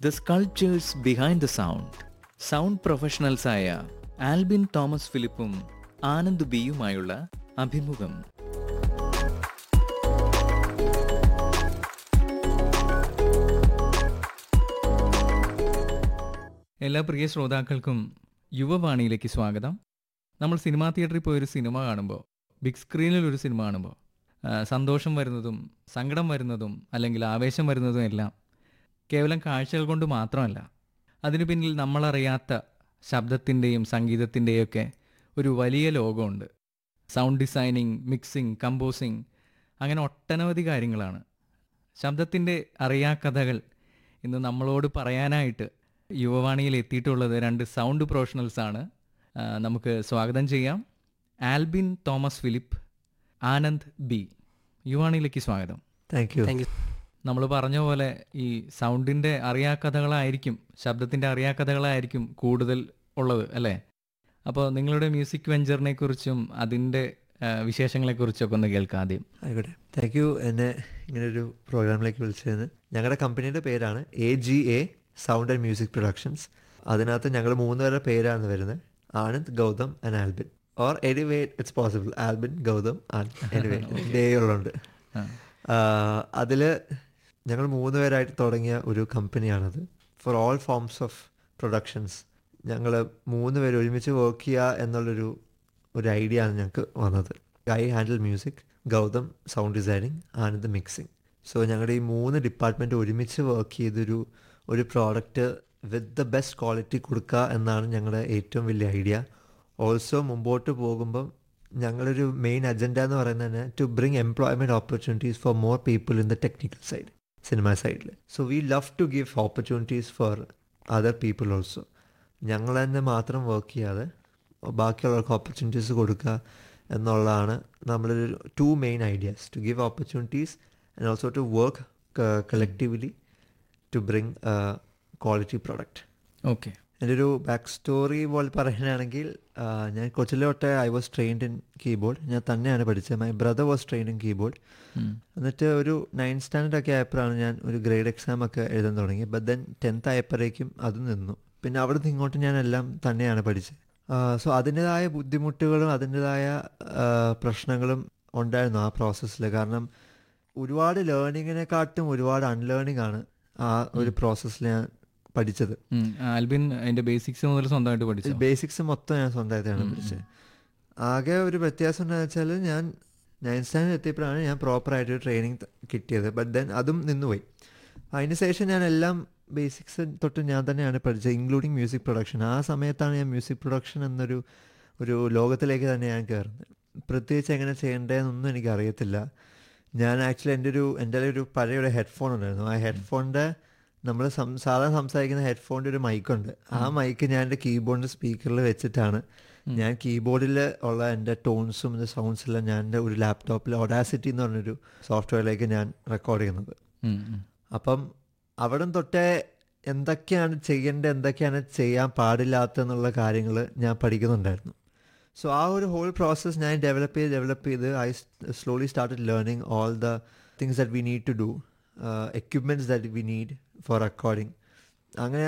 The sculptures behind the sound sound പ്രൊഫഷണൽസായ ആൽബിൻ തോമസ് ഫിലിപ്പും ആനന്ദ് ബിയുമായുള്ള അഭിമുഖം എല്ലാ പ്രിയ ശ്രോതാക്കൾക്കും യുവവാണിയിലേക്ക് സ്വാഗതം നമ്മൾ സിനിമാ തിയേറ്ററിൽ പോയൊരു സിനിമ കാണുമ്പോൾ ബിഗ് സ്ക്രീനിൽ ഒരു സിനിമ കാണുമ്പോൾ ആ, സന്തോഷം വരുന്നതും സങ്കടം വരുന്നതും അല്ലെങ്കിൽ ആവേശം വരുന്നതും എല്ലാം കേവലം കാഴ്ചകൾ കൊണ്ട് മാത്രമല്ല അതിനു പിന്നിൽ നമ്മളറിയാത്ത ശബ്ദത്തിൻ്റെയും സംഗീതത്തിൻ്റെയും ഒക്കെ ഒരു വലിയ ലോകമുണ്ട് സൗണ്ട് ഡിസൈനിങ് മിക്സിംഗ് കമ്പോസിങ് അങ്ങനെ ഒട്ടനവധി കാര്യങ്ങളാണ് ശബ്ദത്തിൻ്റെ അറിയാക്കഥകൾ ഇന്ന് നമ്മളോട് പറയാനായിട്ട് യുവവാണിയിൽ എത്തിയിട്ടുള്ളത് രണ്ട് സൗണ്ട് പ്രൊഫഷണൽസാണ് ആ, നമുക്ക് സ്വാഗതം ചെയ്യാം ആൽബിൻ തോമസ് ഫിലിപ്പ് ആനന്ദ് ബി യുവാണിയിലേക്ക് സ്വാഗതം താങ്ക് യു താങ്ക് യു നമ്മൾ പറഞ്ഞ പോലെ ഈ സൗണ്ടിൻ്റെ അറിയാക്കഥകളായിരിക്കും ശബ്ദത്തിൻ്റെ അറിയാക്കഥകളായിരിക്കും കൂടുതൽ ഉള്ളത് അല്ലേ അപ്പോൾ നിങ്ങളുടെ മ്യൂസിക് വെഞ്ചറിനെ കുറിച്ചും അതിൻ്റെ ആ, വിശേഷങ്ങളെക്കുറിച്ചൊക്കെ ഒന്ന് കേൾക്കാം ആദ്യം ആയിക്കോട്ടെ താങ്ക് യു എന്നെ ഇങ്ങനെ ഒരു പ്രോഗ്രാമിലേക്ക് വിളിച്ചതിന് ഞങ്ങളുടെ കമ്പനിയുടെ പേരാണ് A G A sound and music productions അതിനകത്ത് ഞങ്ങൾ മൂന്ന് പേരുടെ പേരാണ് വരുന്നത് Anand Gautham and Albin or anyway it's possible Albin Gautham anyway day ഉള്ളുണ്ട് ആ. അതിൽ ഞങ്ങൾ മൂന്ന് പേരായിട്ട് തുടങ്ങിയ ഒരു കമ്പനിയാണത് for all forms of productions ഞങ്ങൾ മൂന്ന് പേര് ഒരുമിച്ച് വർക്ക് ചെയ്യുക എന്നുള്ളൊരു ഒരു ഐഡിയ ആണ് ഞങ്ങൾക്ക് വന്നത് I handle music Gautham sound designing Anand mixing so ഞങ്ങളുടെ ഈ മൂന്ന് ഡിപ്പാർട്ട്മെൻറ്റ് ഒരുമിച്ച് വർക്ക് ചെയ്തൊരു ഒരു product with the best quality കൊടുക്കുക എന്നാണ് ഞങ്ങളുടെ ഏറ്റവും വലിയ ഐഡിയ ഓൾസോ മുമ്പോട്ട് പോകുമ്പം ഞങ്ങളൊരു മെയിൻ അജണ്ട എന്ന് പറയുന്നത് തന്നെ to bring employment opportunities for more people in the technical side cinema സൈഡിൽ so we love to give opportunities for other people also ഞങ്ങൾ തന്നെ മാത്രം വർക്ക് ചെയ്യാതെ ബാക്കിയുള്ളവർക്ക് ഓപ്പർച്യൂണിറ്റീസ് കൊടുക്കുക എന്നുള്ളതാണ് നമ്മളൊരു to main ideas to give opportunities and also to work collectively to bring quality product okay എൻ്റെ ഒരു ബാക്ക് സ്റ്റോറി പോലെ പറയുകയാണെങ്കിൽ ആ, ഞാൻ കൊച്ചിലെ തൊട്ടേ I was trained in keyboard ഞാൻ തന്നെയാണ് പഠിച്ചത് my brother was trained in keyboard എന്നിട്ട് ഒരു നയൻ സ്റ്റാൻഡേർഡ് ഒക്കെ ആയപ്പോഴാണ് ഞാൻ ഒരു ഗ്രേഡ് എക്സാം ഒക്കെ എഴുതാൻ തുടങ്ങി ബട്ട് ദെൻ ടെൻത്ത് ആയപ്പോഴേക്കും അത് നിന്നു പിന്നെ അവിടെ നിന്ന് ഇങ്ങോട്ട് ഞാൻ എല്ലാം തന്നെയാണ് പഠിച്ചത് സോ അതിൻ്റെതായ ബുദ്ധിമുട്ടുകളും അതിൻ്റെതായ പ്രശ്നങ്ങളും ഉണ്ടായിരുന്നു ആ പ്രോസസ്സിൽ കാരണം ഒരുപാട് ലേണിങ്ങിനെക്കാട്ടും ഒരുപാട് അൺലേണിംഗ് ആണ് ആ ഒരു പ്രോസസ്സിൽ ഞാൻ പഠിച്ചത് ഉം. ആൽബിൻ അതിന്റെ ബേസിക്സ് മുതൽ സ്വന്തമായിട്ട് പഠിച്ചു ബേസിക്സ് മൊത്തം ഞാൻ സ്വന്തമായിട്ടാണ് പഠിച്ചത് ആകെ ഒരു വ്യത്യാസം എന്താണെന്ന് വെച്ചാൽ ഞാൻ നയൻ സ്റ്റാൻഡേർഡ് എത്തിയപ്പോഴാണ് ഞാൻ പ്രോപ്പറായിട്ട് ട്രെയിനിങ് കിട്ടിയത് ബട്ട് ദെൻ അതും നിന്നുപോയി അതിന് ശേഷം ഞാൻ എല്ലാം ബേസിക്സ് തൊട്ട് ഞാൻ തന്നെയാണ് പഠിച്ചത് ഇൻക്ലൂഡിങ് മ്യൂസിക് പ്രൊഡക്ഷൻ ആ സമയത്താണ് ഞാൻ മ്യൂസിക് പ്രൊഡക്ഷൻ എന്നൊരു ഒരു ലോകത്തിലേക്ക് തന്നെ ഞാൻ കയറുന്നത് പ്രത്യേകിച്ച് എങ്ങനെ ചെയ്യേണ്ടതെന്നൊന്നും എനിക്ക് അറിയത്തില്ല ഞാൻ ആക്ച്വലി എൻ്റെ ഒരു എൻ്റെ ഒരു പഴയ ഒരു ഹെഡ്ഫോൺ ഉണ്ടായിരുന്നു ആ ഹെഡ്ഫോണിൻ്റെ നമ്മൾ സം സാധാരണ സംസാരിക്കുന്ന ഹെഡ്ഫോണിൻ്റെ ഒരു മൈക്കുണ്ട് ആ മൈക്ക് ഞാൻ എൻ്റെ കീബോർഡിൻ്റെ സ്പീക്കറിൽ വെച്ചിട്ടാണ് ഞാൻ കീബോർഡിൽ ഉള്ള എൻ്റെ ടോൺസും എൻ്റെ സൗണ്ട്സെല്ലാം ഞാൻ എൻ്റെ ഒരു ലാപ്ടോപ്പിൽ ഒഡാസിറ്റി എന്ന് പറഞ്ഞൊരു സോഫ്റ്റ്വെയറിലേക്ക് ഞാൻ റെക്കോർഡ് ചെയ്യുന്നത് ഉം, ഉം. അപ്പം അവിടെ തൊട്ടേ എന്തൊക്കെയാണ് ചെയ്യേണ്ടത് എന്തൊക്കെയാണ് ചെയ്യാൻ പാടില്ലാത്തെന്നുള്ള കാര്യങ്ങൾ ഞാൻ പഠിക്കുന്നുണ്ടായിരുന്നു സോ ആ ഒരു ഹോൾ പ്രോസസ്സ് ഞാൻ ഡെവലപ്പ് ചെയ്ത് ഡെവലപ്പ് ചെയ്ത് I slowly started learning all the things that we need to do equipments that we need for recording അങ്ങനെ